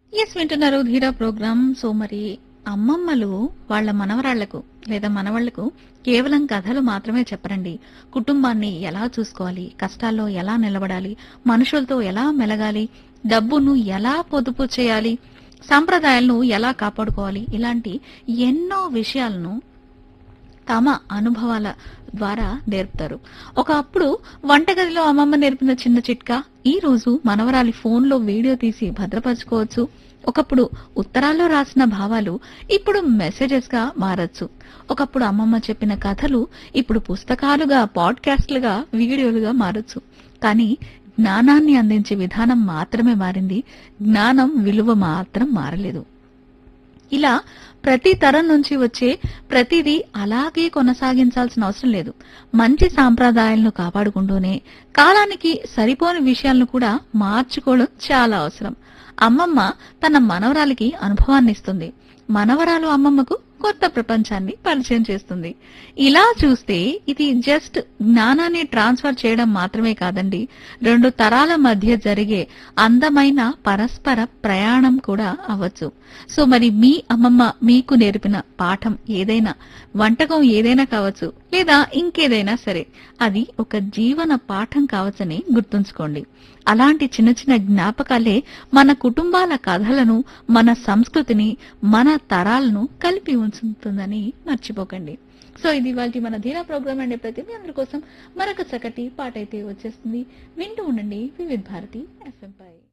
yes వింటున్నారు ధీరా programme so మరి అమ్మమ్మలు వాళ్ళ మనవరాళ్లకు లేదా మనవాళ్లకు కేవలం కథలు మాత్రమే చెప్పరండి కుటుంబాన్ని ఎలా చూసుకోవాలి కష్టాల్లో ఎలా నిలబడాలి మనుషులతో ఎలా మెలగాలి డబ్బును ఎలా పొదుపు చేయాలి సంప్రదాయాలను ఎలా కాపాడుకోవాలి ఇలాంటి ఎన్నో విషయాలను తమ అనుభవాల ద్వారా నేర్పుతారు ఒకప్పుడు వంటగదిలో అమ్మమ్మ నేర్పిన చిన్న చిట్కా ఈ రోజు మనవరాలి ఫోన్లో వీడియో తీసి భద్రపరచుకోవచ్చు ఒకప్పుడు ఉత్తరాల్లో రాసిన భావాలు ఇప్పుడు మెసేజెస్ గా మారచ్చు ఒకప్పుడు అమ్మమ్మ చెప్పిన కథలు ఇప్పుడు పుస్తకాలుగా పాడ్కాస్ట్లుగా వీడియోలుగా మారచ్చు కానీ జ్ఞానాన్ని అందించే విధానం మాత్రమే మారింది జ్ఞానం విలువ మాత్రం మారలేదు ఇలా ప్రతి తరం నుంచి వచ్చే ప్రతిదీ అలాగే కొనసాగించాల్సిన అవసరం లేదు మంచి సాంప్రదాయాలను కాపాడుకుంటూనే కాలానికి సరిపోని విషయాలను కూడా మార్చుకోవడం చాలా అవసరం అమ్మమ్మ తన మనవరాలికి అనుభవాన్ని ఇస్తుంది మనవరాలు అమ్మమ్మకు కొత్త ప్రపంచాన్ని పరిచయం చేస్తుంది ఇలా చూస్తే ఇది జస్ట్ జ్ఞానాన్ని ట్రాన్స్ఫర్ చేయడం మాత్రమే కాదండి రెండు తరాల మధ్య జరిగే అందమైన పరస్పర ప్రయాణం కూడా అవ్వచ్చు సో మరి మీ అమ్మమ్మ మీకు నేర్పిన పాఠం ఏదైనా వంటకం ఏదైనా కావచ్చు లేదా ఇంకేదైనా సరే అది ఒక జీవన పాఠం కావచ్చని గుర్తుంచుకోండి అలాంటి చిన్న చిన్న జ్ఞాపకాలే మన కుటుంబాల కథలను మన సంస్కృతిని మన తరాలను కలిపి ఉంచుతుందని మర్చిపోకండి సో ఇది వాళ్ళ మన ధీరా ప్రోగ్రామ్ అండే ప్రతి మీ అందరి కోసం మరొక చక్కటి పాట అయితే వచ్చేస్తుంది వింటూ ఉండండి వివిధ్ భారతి ఎఫ్ఎం పై